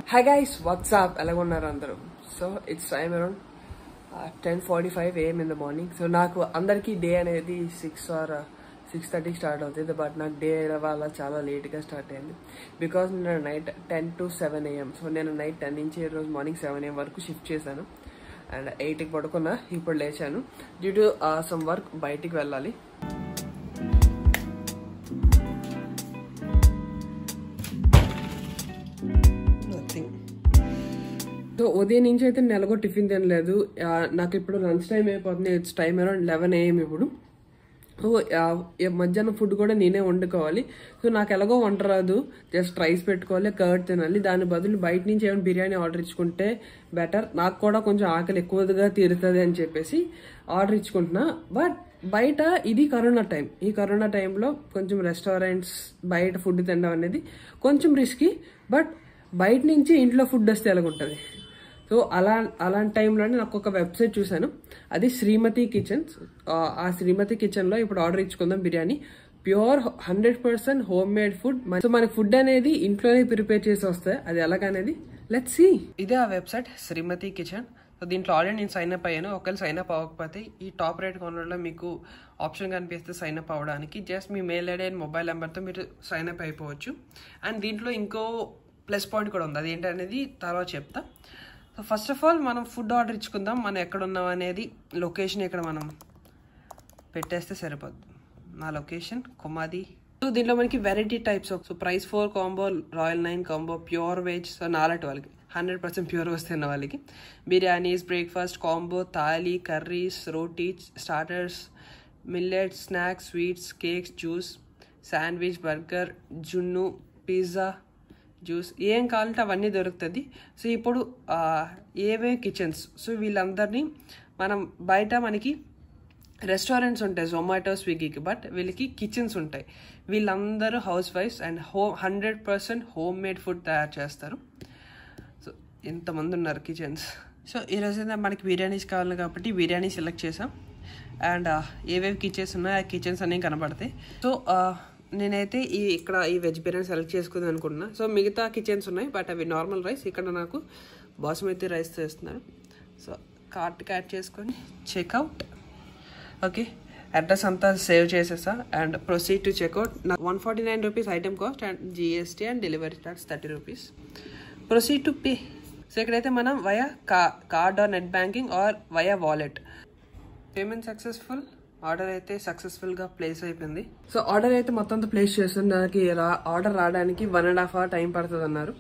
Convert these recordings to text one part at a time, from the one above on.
hi guys WhatsApp ఎలాగ ఉన్నారు అందరూ so it's time around ten forty five AM in the morning so నాకు అందరికీ డే అనేది సిక్స్ ఆర్ సిక్స్ థర్టీకి స్టార్ట్ అవుతుంది బట్ నాకు డే వల్ల చాలా లేట్గా స్టార్ట్ అయింది బికాస్ నేను night ten to seven AM so నేను నైట్ టెన్ నుంచి ఈ రోజు మార్నింగ్ సెవెన్ ఏఎం వరకు షిఫ్ట్ చేశాను అండ్ ఎయిట్కి పడుకున్నా ఇప్పుడు లేచాను డ్యూ టు సమ్ వర్క్ బయటికి వెళ్ళాలి నథింగ్ సో ఉదయం నుంచి అయితే నెలకు టిఫిన్ తినలేదు ఆ, నాకు ఇప్పుడు లంచ్ టైం అయిపోతుంది it's time around eleven AM ఇప్పుడు సో ఆ, ఈ మధ్యాహ్నం ఫుడ్ కూడా నేనే వండుకోవాలి సో నాకు ఎలాగో వంట రాదు జస్ట్ రైస్ పెట్టుకోవాలి కర్డ్ తినాలి దాని బదులు బయట నుంచి ఏమైనా బిర్యానీ ఆర్డర్ ఇచ్చుకుంటే బెటర్ నాకు కూడా కొంచెం ఆకలి ఎక్కువగా తీరుతుంది అని చెప్పేసి ఆర్డర్ ఇచ్చుకుంటున్నా బట్ బయట ఇది కరోనా టైం ఈ కరోనా టైంలో కొంచెం రెస్టారెంట్స్ బయట ఫుడ్ తినడం అనేది కొంచెం రిస్కీ బట్ బయట నుంచి ఇంట్లో ఫుడ్ వస్తే ఎలాగుంటుంది సో అలా అలాంటి టైంలోనే నాకు ఒక వెబ్సైట్ చూశాను అది శ్రీమతి కిచెన్ ఆ శ్రీమతి కిచెన్లో ఇప్పుడు ఆర్డర్ ఇచ్చుకుందాం biryani pure hundred percent home made food so మనకి ఫుడ్ అనేది ఇంట్లోనే ప్రిపేర్ చేసి వస్తాయి అది ఎలాగనేది లెట్ సి ఇదే ఆ వెబ్సైట్ శ్రీమతి కిచెన్ సో దీంట్లో ఆల్రెడీ నేను సైన్ అప్ అయ్యాను ఒకవేళ సైన్ అప్ అవ్వకపోతే ఈ టాప్ రేట్ కార్నర్లో మీకు ఆప్షన్ కనిపిస్తే సైన్ అప్ అవ్వడానికి జస్ట్ మీ మెయిల్ ఐడి అండ్ మొబైల్ నెంబర్తో మీరు సైన్ అప్ అయిపోవచ్చు అండ్ దీంట్లో ఇంకో ప్లస్ పాయింట్ కూడా ఉంది అది ఏంటనేది తర్వాత చెప్తా సో ఫస్ట్ ఆఫ్ ఆల్ మనం ఫుడ్ ఆర్డర్ ఇచ్చుకుందాం మనం ఎక్కడ ఉన్నాం అనేది లొకేషన్ ఇక్కడ మనం పెట్టేస్తే సరిపోద్ది నా లొకేషన్ కుమాది సో దీంట్లో మనకి variety types of so price four combo royal nine combo pure veg so నాలటి వాళ్ళకి హండ్రెడ్ పర్సెంట్ ప్యూర్ వస్తున్న వాళ్ళకి biryanis breakfast combo thali curries roti starters millet snacks sweets cakes juice sandwich burger జున్ను పిజ్జా జ్యూస్ ఏం కావాలంటే అవన్నీ దొరుకుతుంది సో ఇప్పుడు ఏవే కిచెన్స్ సో వీళ్ళందరినీ మనం బయట మనకి రెస్టారెంట్స్ ఉంటాయి జొమాటో స్విగ్గీకి బట్ వీళ్ళకి కిచెన్స్ ఉంటాయి వీళ్ళందరూ house wives and home hundred percent home made food తయారు చేస్తారు సో ఎంతమంది ఉన్నారు కిచెన్స్ సో ఈరోజు మనకి బిర్యానీస్ కావాలి కాబట్టి బిర్యానీ సెలెక్ట్ చేసాం అండ్ ఏవేవి కిచెన్స్ ఉన్నాయో ఆ కిచెన్స్ అన్నీ కనబడతాయి సో నేనైతే ఈ ఇక్కడ ఈ వెజ్ బిర్యానీ సెలెక్ట్ చేసుకుందాం అనుకుంటున్నా సో మిగతా కిచెన్స్ ఉన్నాయి బట్ అవి నార్మల్ రైస్ ఇక్కడ నాకు బాసుమతి రైస్ చేస్తున్నారు సో కార్ట్కి యాడ్ చేసుకొని చెక్అవుట్ ఓకే అడ్రస్ అంతా సేవ్ చేసేసా అండ్ ప్రొసీడ్ టు చెక్అవుట్ నాకు one forty nine rupees item cost and GST and delivery charge thirty rupees proceed to pay so ఇక్కడైతే మనం వయా కా card or net banking or via wallet payment successful order అయితే సక్సెస్ఫుల్గా place అయిపోయింది so order అయితే మొత్తం అంతా place చేస్తుంది నాకు ఆర్డర్ రావడానికి one and half hour time పడుతుంది అన్నారు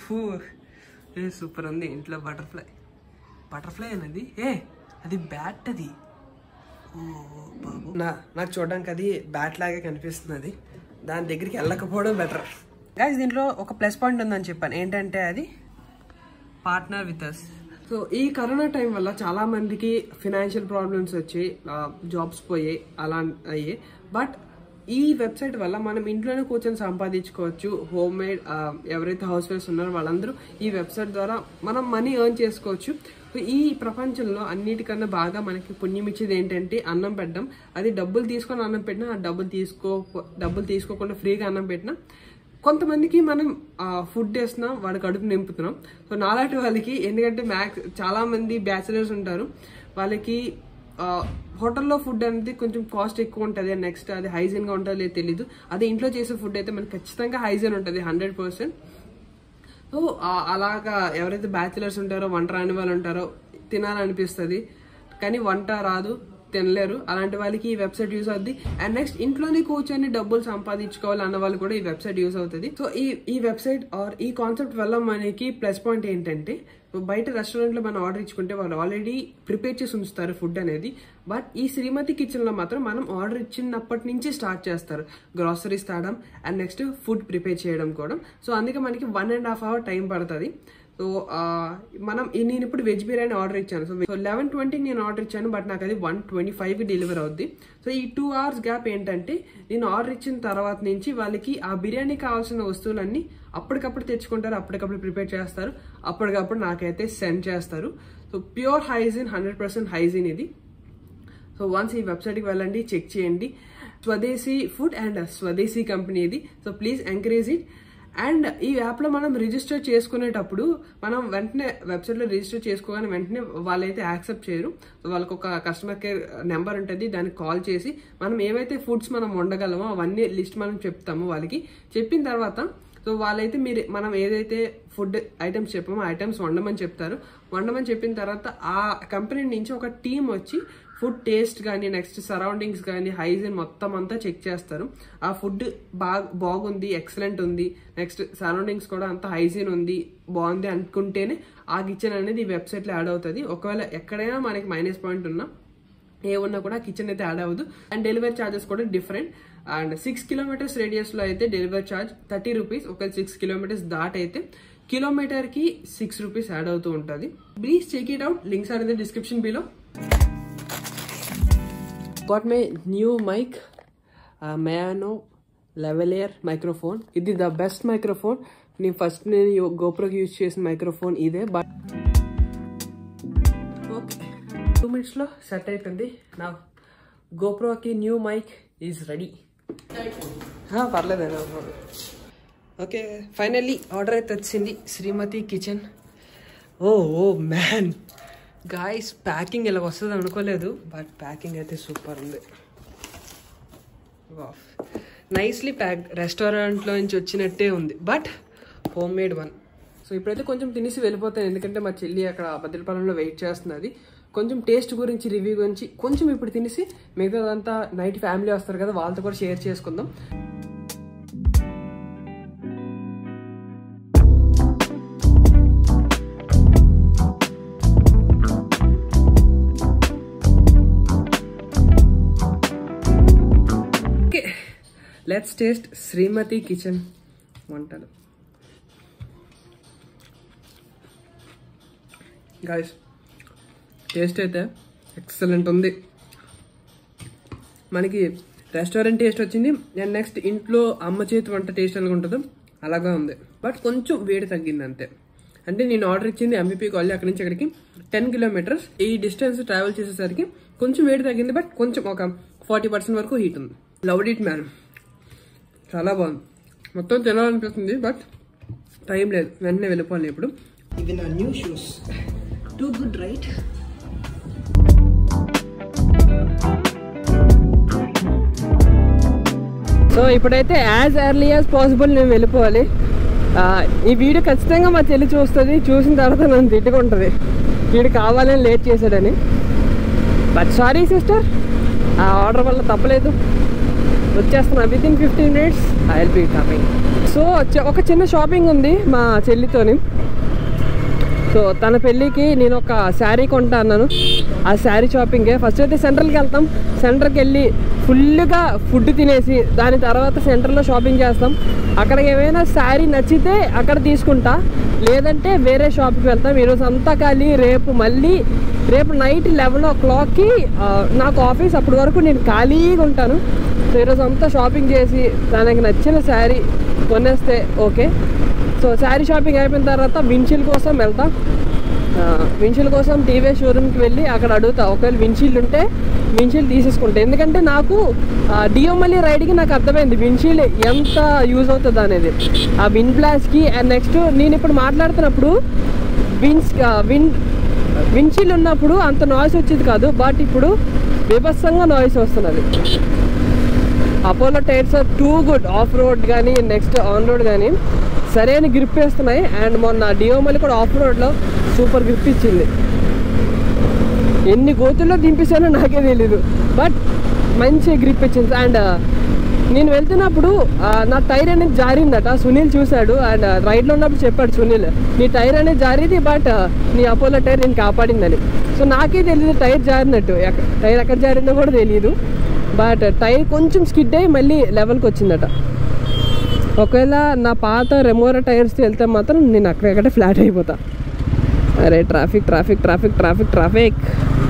ఏ సూపర్ ఉంది ఇంట్లో బటర్ఫ్లై బటర్ఫ్లై అనేది ఏ అది బ్యాట్ అది ఓ బాబు నా నాకు చూడడానికి అది బ్యాట్ లాగే కనిపిస్తుంది దాని దగ్గరికి వెళ్ళకపోవడం బెటర్ గాయస్ దీంట్లో ఒక ప్లస్ పాయింట్ ఉందని చెప్పాను ఏంటంటే అది పార్ట్నర్ విత్ అస్ సో ఈ కరోనా టైం వల్ల చాలా మందికి ఫినాన్షియల్ ప్రాబ్లమ్స్ వచ్చి జాబ్స్ పోయాయి అలా అయ్యాయి బట్ ఈ వెబ్సైట్ వల్ల మనం ఇంట్లోనే కూర్చొని సంపాదించుకోవచ్చు హోమ్ మేడ్ ఎవరైతే హౌస్ వైఫ్స్ ఉన్నారో వాళ్ళందరూ ఈ వెబ్సైట్ ద్వారా మనం మనీ ఎర్న్ చేసుకోవచ్చు సో ఈ ప్రపంచంలో అన్నిటికన్నా బాగా మనకి పుణ్యం ఇచ్చేది ఏంటంటే అన్నం పెట్టడం అది డబ్బులు తీసుకొని అన్నం పెట్టినా ఆ డబ్బులు తీసుకో డబ్బులు తీసుకోకుండా ఫ్రీగా అన్నం పెట్టినా కొంతమందికి మనం ఫుడ్ వేస్తున్నాం వాడి కడుపు నింపుతున్నాం సో నాలాంటి వాళ్ళకి ఎందుకంటే మ్యాక్స్ చాలా మంది బ్యాచిలర్స్ ఉంటారు వాళ్ళకి హోటల్లో ఫుడ్ అనేది కొంచెం కాస్ట్ ఎక్కువ ఉంటుంది నెక్స్ట్ అది హైజీన్గా ఉంటుందో లేదో తెలీదు అదే ఇంట్లో చేసే ఫుడ్ అయితే మనకి ఖచ్చితంగా హైజీన్ ఉంటుంది హండ్రెడ్ పర్సెంట్ సో అలాగా ఎవరైతే బ్యాచిలర్స్ ఉంటారో వంట రాని వాళ్ళు ఉంటారో తినాలనిపిస్తుంది కానీ వంట రాదు తినలేరు అలాంటి వాళ్ళకి ఈ వెబ్సైట్ యూస్ అవుతుంది అండ్ నెక్స్ట్ ఇంట్లోనే కూర్చొని డబ్బులు సంపాదించుకోవాలి అన్న వాళ్ళు కూడా ఈ వెబ్సైట్ యూస్ అవుతుంది సో ఈ ఈ వెబ్సైట్ ఆర్ ఈ కాన్సెప్ట్ వల్ల మనకి ప్లస్ పాయింట్ ఏంటంటే బయట రెస్టారెంట్లో మనం ఆర్డర్ ఇచ్చుకుంటే వాళ్ళు ఆల్రెడీ ప్రిపేర్ చేసి ఉంచుతారు ఫుడ్ అనేది బట్ ఈ శ్రీమతి కిచెన్లో మాత్రం మనం ఆర్డర్ ఇచ్చినప్పటి నుంచి స్టార్ట్ చేస్తారు గ్రాసరీస్ తాగడం అండ్ నెక్స్ట్ ఫుడ్ ప్రిపేర్ చేయడం కూడా సో అందుకే మనకి one and half hour time పడుతుంది సో మనం నేను ఇప్పుడు వెజ్ బిర్యానీ ఆర్డర్ ఇచ్చాను సో లెవెన్ ట్వంటీకి నేను ఆర్డర్ ఇచ్చాను బట్ నాకు అది వన్ ట్వంటీ ఫైవ్కి డెలివర్ అవుద్ది సో ఈ టూ అవర్స్ గ్యాప్ ఏంటంటే నేను ఆర్డర్ ఇచ్చిన తర్వాత నుంచి వాళ్ళకి ఆ బిర్యానీ కావాల్సిన వస్తువులన్నీ అప్పటికప్పుడు తెచ్చుకుంటారు అప్పటికప్పుడు ప్రిపేర్ చేస్తారు అప్పటికప్పుడు నాకైతే సెండ్ చేస్తారు so pure hygiene hundred percent hygiene ఇది సో వన్స్ ఈ వెబ్సైట్కి వెళ్ళండి చెక్ చేయండి swadeshi food and swadeshi company ఇది so please encourage it and ఈ యాప్లో మనం రిజిస్టర్ చేసుకునేటప్పుడు మనం వెంటనే వెబ్సైట్లో రిజిస్టర్ చేసుకోగానే వెంటనే వాళ్ళైతే యాక్సెప్ట్ చేయరు సో వాళ్ళకి ఒక కస్టమర్ కేర్ నెంబర్ ఉంటుంది దానికి కాల్ చేసి మనం ఏవైతే ఫుడ్స్ మనం వండగలమో అవన్నీ లిస్ట్ మనం చెప్తాము వాళ్ళకి చెప్పిన తర్వాత సో వాళ్ళైతే మీరు మనం ఏదైతే ఫుడ్ ఐటమ్స్ చెప్పామో ఐటమ్స్ వండమని చెప్తారు వండమని చెప్పిన తర్వాత ఆ కంపెనీ నుంచి ఒక టీం వచ్చి ఫుడ్ టేస్ట్ కానీ నెక్స్ట్ సరౌండింగ్స్ కానీ హైజీన్ మొత్తం అంతా చెక్ చేస్తారు ఆ ఫుడ్ బాగా బాగుంది ఎక్సలెంట్ ఉంది నెక్స్ట్ సరౌండింగ్స్ కూడా అంత హైజీన్ ఉంది బాగుంది అనుకుంటేనే ఆ కిచెన్ అనేది ఈ వెబ్సైట్లో యాడ్ అవుతుంది ఒకవేళ ఎక్కడైనా మనకి మైనస్ పాయింట్ ఉన్నా ఏ ఉన్నా కూడా కిచెన్ అయితే యాడ్ అవ్వదు అండ్ డెలివరీ ఛార్జెస్ కూడా different and six kilometres radius లో అయితే డెలివరీ ఛార్జ్ థర్టీ రూపీస్ ఒక సిక్స్ కిలోమీటర్స్ దాట్ అయితే కిలోమీటర్ కి సిక్స్ రూపీస్ యాడ్ అవుతూ ఉంటుంది please check it out links are in the description below got my new mic Maono lavalier microphone ఇది the best microphone నేను ఫస్ట్ నేను గోప్రోకి యూజ్ చేసిన మైక్రోఫోన్ ఇదే బట్ ఓకే టూ మినిట్స్లో సెట్ అయిపోయింది నా గోప్రోకి న్యూ మైక్ ఈజ్ రెడీ పర్లేదు ఓకే ఫైనల్లీ ఆర్డర్ అయితే వచ్చింది Srimathi kitchen oh oh man guys packing ఇలా వస్తుంది అనుకోలేదు బట్ ప్యాకింగ్ అయితే సూపర్ ఉంది నైస్లీ ప్యాక్ రెస్టారెంట్లో నుంచి వచ్చినట్టే ఉంది but home made one so ఇప్పుడైతే కొంచెం తినేసి వెళ్ళిపోతాను ఎందుకంటే మా చెల్లి అక్కడ భద్రపాలెంలో వెయిట్ చేస్తున్నది కొంచెం టేస్ట్ గురించి రివ్యూ గురించి కొంచెం ఇప్పుడు తినేసి మిగతాదంతా నైట్ ఫ్యామిలీ వస్తారు కదా వాళ్ళతో కూడా షేర్ చేసుకుందాం okay let's taste Srimathi kitchen వంటలు గాయస్ టేస్ట్ అయితే ఎక్సలెంట్ ఉంది మనకి రెస్టారెంట్ టేస్ట్ వచ్చింది అండ్ నెక్స్ట్ ఇంట్లో అమ్మ చేతి వంట టేస్ట్ ఎలా ఉంటుందో అలాగా ఉంది బట్ కొంచెం వేడి తగ్గింది అంతే అంటే నేను ఆర్డర్ ఇచ్చింది ఎంబీపీ కాలనీ అక్కడి నుంచి అక్కడికి టెన్ కిలోమీటర్స్ ఈ డిస్టెన్స్ ట్రావెల్ చేసేసరికి కొంచెం వేడి తగ్గింది బట్ కొంచెం ఒక ఫార్టీ పర్సెంట్ వరకు హీట్ ఉంది లవ్ ఇట్ మ్యాన్ చాలా బాగుంది మొత్తం తినాలనిపిస్తుంది బట్ టైం లేదు వెంటనే వెళ్ళిపోవాలి ఇప్పుడు ఇవి నా new shoes too good right so ఇప్పుడైతే యాజ్ ఎర్లీ యాజ్ పాసిబుల్ నేను వెళ్ళిపోవాలి ఆ, ఈ వీడియో ఖచ్చితంగా మా చెల్లి చూస్తుంది చూసిన తర్వాత నన్ను తిట్టుకుంటుంది వీడు కావాలని లేట్ చేశాడని బట్ సారీ సిస్టర్ ఆ ఆర్డర్ వల్ల తప్పలేదు వచ్చేస్తున్నా with in fifteen minutes I will be coming so ఒక చిన్న షాపింగ్ ఉంది మా చెల్లితోని సో తన పెళ్ళికి నేను ఒక శారీ కొంటా అన్నాను ఆ శారీ షాపింగే ఫస్ట్ అయితే సెంట్రల్కి వెళ్తాం సెంటర్కి వెళ్ళి ఫుల్గా ఫుడ్ తినేసి దాని తర్వాత సెంటర్లో షాపింగ్ చేస్తాం అక్కడ ఏమైనా శారీ నచ్చితే అక్కడ తీసుకుంటా లేదంటే వేరే షాప్కి వెళ్తాం ఈరోజు అంతా ఖాళీ రేపు మళ్ళీ రేపు నైట్ లెవెన్ ఓ క్లాక్కి నాకు ఆఫీస్ అప్పటి వరకు నేను ఖాళీగా ఉంటాను సో ఈరోజు అంతా షాపింగ్ చేసి తనకి నచ్చిన శారీ కొనేస్తే ఓకే సో శారీ షాపింగ్ అయిపోయిన తర్వాత విన్షీల్ కోసం వెళ్తా ఆ, విన్షీల్ కోసం టీవీ షోరూమ్కి వెళ్ళి అక్కడ అడుగుతా ఒకవేళ విన్షీల్డ్ ఉంటే విన్షీల్డ్ తీసేసుకుంటా ఎందుకంటే నాకు డిఓమల్లి రైడ్కి నాకు అర్థమైంది విన్షీల్డ్ ఎంత యూజ్ అవుతుంది అనేది ఆ విన్ బ్లాస్కి అండ్ నెక్స్ట్ నేను ఇప్పుడు మాట్లాడుతున్నప్పుడు విన్స్ విన్ విన్షీల్డ్ ఉన్నప్పుడు అంత నాయిస్ వచ్చేది కాదు బట్ ఇప్పుడు బీభత్సంగా నాయిస్ వస్తున్నది Apollo tyres are too good off road కానీ నెక్స్ట్ ఆన్ రోడ్ కానీ సరైన గ్రిప్ వేస్తున్నాయి అండ్ మొన్న డియోమల్ కూడా ఆఫ్ రోడ్లో సూపర్ గ్రిప్ ఇచ్చింది ఎన్ని గోతుల్లో దింపేశానో నాకే తెలీదు బట్ మంచి గ్రిప్ ఇచ్చింది అండ్ నేను వెళ్తున్నప్పుడు ఆ, నా టైర్ అనేది జారిందట సునీల్ చూశాడు అండ్ రైడ్లో ఉన్నప్పుడు చెప్పాడు సునీల్ నీ టైర్ అనేది జారింది బట్ నీ అపోలో టైర్ నేను కాపాడిందని సో నాకే తెలియదు టైర్ జారినట్టు ఎక్క- టైర్ ఎక్కడ జారిందో కూడా తెలియదు బట్ టైర్ కొంచెం స్కిడ్ అయ్యి మళ్ళీ లెవెల్కి వచ్చిందట ఒకవేళ నా పాత రెమోరా టైర్స్ వెళ్తే మాత్రం నేను అక్కడెక్కడే ఫ్లాట్ అయిపోతా అరే traffic traffic traffic traffic traffic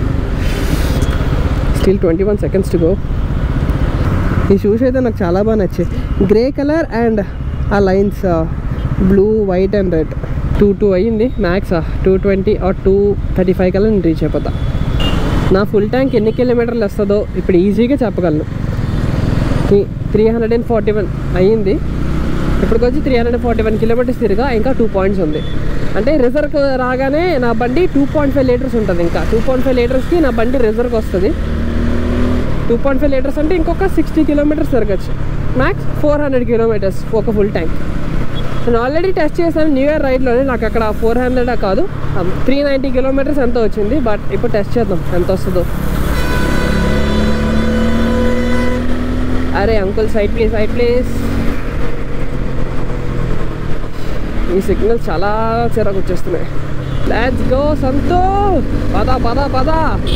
still twenty one seconds to go ఈ షూస్ అయితే నాకు చాలా బాగా నచ్చాయి గ్రే కలర్ అండ్ ఆ lines blue white and red two two అయ్యింది max two twenty or two thirty five కల్లా నేను రీచ్ అయిపోతా నా ఫుల్ ట్యాంక్ ఎన్ని కిలోమీటర్లు వస్తుందో ఇప్పుడు ఈజీగా చెప్పగలను three hundred and forty one అయ్యింది ఇప్పటికి వచ్చి three hundred forty one kilometres తిరిగా ఇంకా టూ పాయింట్స్ ఉంది అంటే రిజర్వ్ రాగానే నా బండి టూ పాయింట్ ఫైవ్ లీటర్స్ ఉంటుంది ఇంకా టూ పాయింట్ ఫైవ్ లీటర్స్కి నా బండి రిజర్వ్కి వస్తుంది టూ పాయింట్ ఫైవ్ లీటర్స్ అంటే ఇంకొక సిక్స్టీ కిలోమీటర్స్ తిరగచ్చు మ్యాక్స్ ఫోర్ హండ్రెడ్ కిలోమీటర్స్ ఒక ఫుల్ ట్యాంక్ నేను ఆల్రెడీ టెస్ట్ చేశాను న్యూ ఇయర్ రైడ్లోనే నాకు అక్కడ ఫోర్ హండ్రెడ్ కాదు త్రీ నైంటీ కిలోమీటర్స్ ఎంత వచ్చింది బట్ ఇప్పుడు టెస్ట్ చేద్దాం ఎంత వస్తుందో అరే uncle side please side please ఈ సిగ్నల్ చాలా చిరాకు వచ్చేస్తున్నాయి లెట్స్ గో సంతో పద పద పద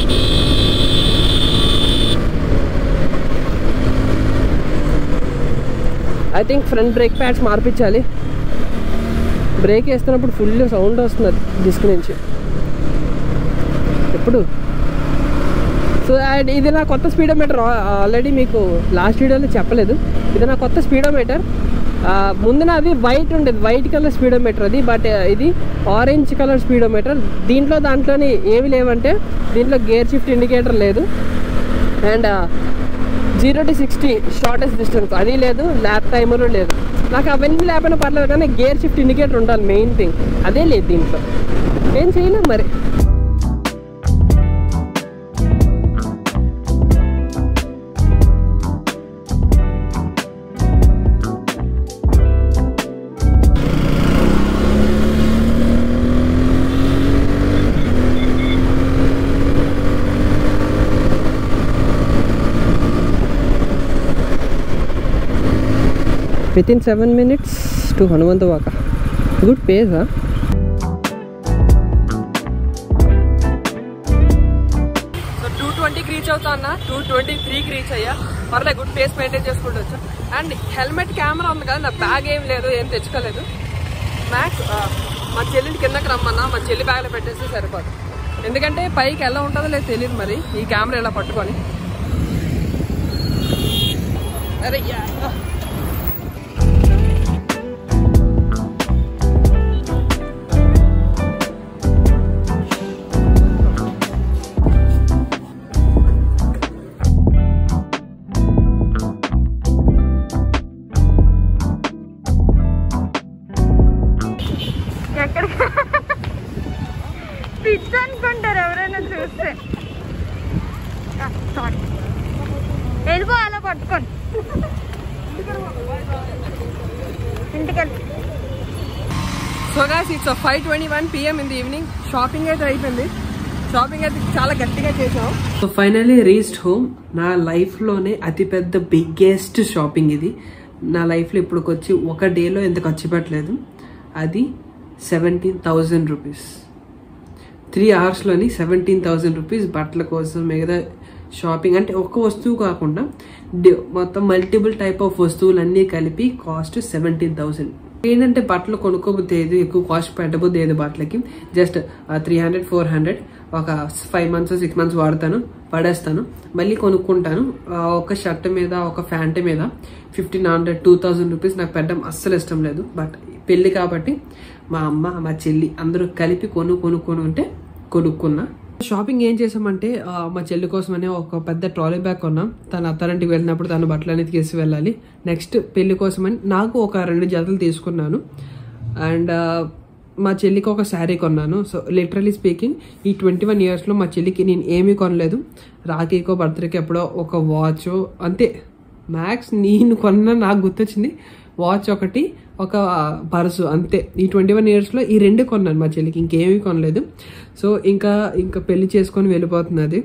I think front brake pads మార్పించాలి బ్రేక్ వేస్తున్నప్పుడు ఫుల్ సౌండ్ వస్తుంది డిస్క్ నుంచి ఎప్పుడు సో అండ్ ఇది నా కొత్త స్పీడోమీటర్ ఆల్రెడీ మీకు లాస్ట్ వీడియోలో చెప్పలేదు ఇది నా కొత్త స్పీడోమీటర్ ముందు నాది వైట్ ఉండేది వైట్ కలర్ స్పీడోమీటర్ అది బట్ ఇది ఆరెంజ్ కలర్ స్పీడోమీటర్ దీంట్లో దాంట్లోని ఏమి లేవంటే దీంట్లో గేర్ షిఫ్ట్ ఇండికేటర్ లేదు and zero to sixty shortest distance అది లేదు ల్యాప్ టైమర్ లేదు నాకు అవన్నీ లేకపోయినా పర్లేదు కానీ గేర్ షిఫ్ట్ ఇండికేటర్ ఉండాలి మెయిన్ థింగ్ అదే లేదు దీంట్లో ఏం చేయలేం మరి with in seven minutes to Hanumanthavaka good pace so two ట్వంటీకి రీచ్ అవుతా అన్న టూ ట్వంటీ త్రీకి రీచ్ అయ్యా పర్లేదు గుడ్ పేస్ మెయింటైన్ చేసుకుంటూ వచ్చా అండ్ హెల్మెట్ కెమెరా ఉంది కదా నా బ్యాగ్ ఏం లేదు ఏం తెచ్చుకోలేదు మ్యాక్స్ మా చెల్లిని కిందకి రమ్మన్నా మా చెల్లి బ్యాగ్లో పెట్టేస్తే సరిపోదు ఎందుకంటే పైకి ఎలా ఉంటుందో లేదు తెలియదు మరి ఈ కెమెరా ఇలా పట్టుకొని అరే యా ఎక్కడికి పిచ్చి అనుకుంటారు ఎవరైనా చూస్తే సారీ ఎదుగో అలా పట్టుకోండి ఇంటికెళ్ళి so guys it's five twenty one PM in the evening shopping అయితే అయిపోయింది షాపింగ్ అయితే చాలా గట్టిగా చేసాం సో ఫైనలీ రీచ్డ్ హోమ్ నా లైఫ్లోనే అతిపెద్ద బిగ్గెస్ట్ షాపింగ్ ఇది నా లైఫ్లో ఇప్పటికొచ్చి ఒక డేలో ఎంత ఖర్చు పెట్టలేదు అది సెవెంటీన్ థౌజండ్ రూపీస్ త్రీ అవర్స్లోని సెవెంటీన్ థౌజండ్ రూపీస్ బట్టల కోసం మిగతా షాపింగ్ అంటే ఒక్క వస్తువు కాకుండా డి- మొత్తం మల్టిపుల్ టైప్ ఆఫ్ వస్తువులన్నీ కలిపి కాస్ట్ సెవెంటీన్ థౌసండ్ ఏంటంటే బట్టలు కొనుక్కోబోతే ఏది ఎక్కువ కాస్ట్ పెట్టబోద్ది ఏది బట్టలకి just three hundred four hundred ఒక ఫైవ్ మంత్స్ సిక్స్ మంత్స్ వాడతాను పడేస్తాను మళ్ళీ కొనుక్కుంటాను ఆ, ఒక షర్ట్ మీద ఒక ప్యాంట్ మీద fifteen hundred two thousand rupees నాకు పెట్టడం అస్సలు ఇష్టం లేదు బట్ పెళ్ళి కాబట్టి మా అమ్మ మా చెల్లి అందరూ కలిపి కొను కొనుక్కొని ఉంటే కొనుక్కున్నా షాపింగ్ ఏం చేసామంటే ఆ, మా చెల్లి కోసమనే ఒక పెద్ద ట్రాలీ బ్యాగ్ కొన్నాం తన అత్తారింటికి వెళ్ళినప్పుడు తన బట్టలు అనేది తీసి వెళ్ళాలి నెక్స్ట్ పెళ్లి కోసమని నాకు ఒక రెండు జతలు తీసుకున్నాను అండ్ మా చెల్లికి ఒక శారీ కొన్నాను సో లిటరలీ స్పీకింగ్ ఈ ట్వంటీ వన్ ఇయర్స్లో మా చెల్లికి నేను ఏమీ కొనలేదు రాఖీకో బర్త్డేకి ఎప్పుడో ఒక వాచ్ అంతే మ్యాక్స్ నేను కొన్న నాకు గుర్తొచ్చింది వాచ్ ఒకటి ఒక పర్సు అంతే ఈ ట్వంటీ వన్ ఇయర్స్లో ఈ రెండు కొన్నాను మా చెల్లికి ఇంకేమీ కొనలేదు సో ఇంకా ఇంకా పెళ్లి చేసుకొని వెళ్ళిపోతున్నది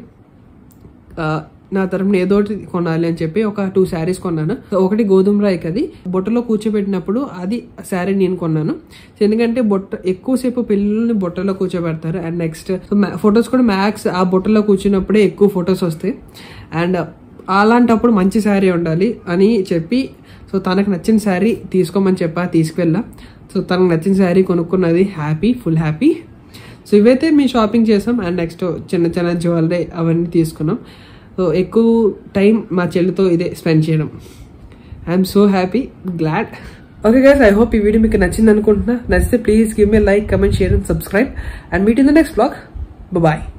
ఆ, నా తరపున ఏదో ఒకటి కొనాలి అని చెప్పి ఒక టూ శారీస్ కొన్నాను ఒకటి గోధుమ రాయికి అది బుట్టలో కూర్చోబెట్టినప్పుడు అది శారీ నేను కొన్నాను సో ఎందుకంటే బుట్ట ఎక్కువసేపు పిల్లల్ని బుట్టలో కూర్చోబెడతారు అండ్ నెక్స్ట్ ఫొటోస్ కూడా మ్యాక్స్ ఆ బుట్టలో కూర్చున్నప్పుడే ఎక్కువ ఫొటోస్ వస్తాయి అండ్ అలాంటప్పుడు మంచి శారీ ఉండాలి అని చెప్పి సో తనకు నచ్చిన శారీ తీసుకోమని చెప్పా తీసుకువెళ్ళా సో తనకు నచ్చిన శారీ కొనుక్కున్నది హ్యాపీ ఫుల్ హ్యాపీ సో ఇవైతే మేము షాపింగ్ చేసాం అండ్ నెక్స్ట్ చిన్న చిన్న జ్యువెలరీ అవన్నీ తీసుకున్నాం సో ఎక్కువ టైం మా చెల్లితో ఇదే స్పెండ్ చేయడం I'm so happy glad okay guys I hope ఈ వీడియో మీకు నచ్చింది అనుకుంటున్నా నచ్చితే ప్లీజ్ గివ్ మీ like comment share and subscribe and meet in the next blog bye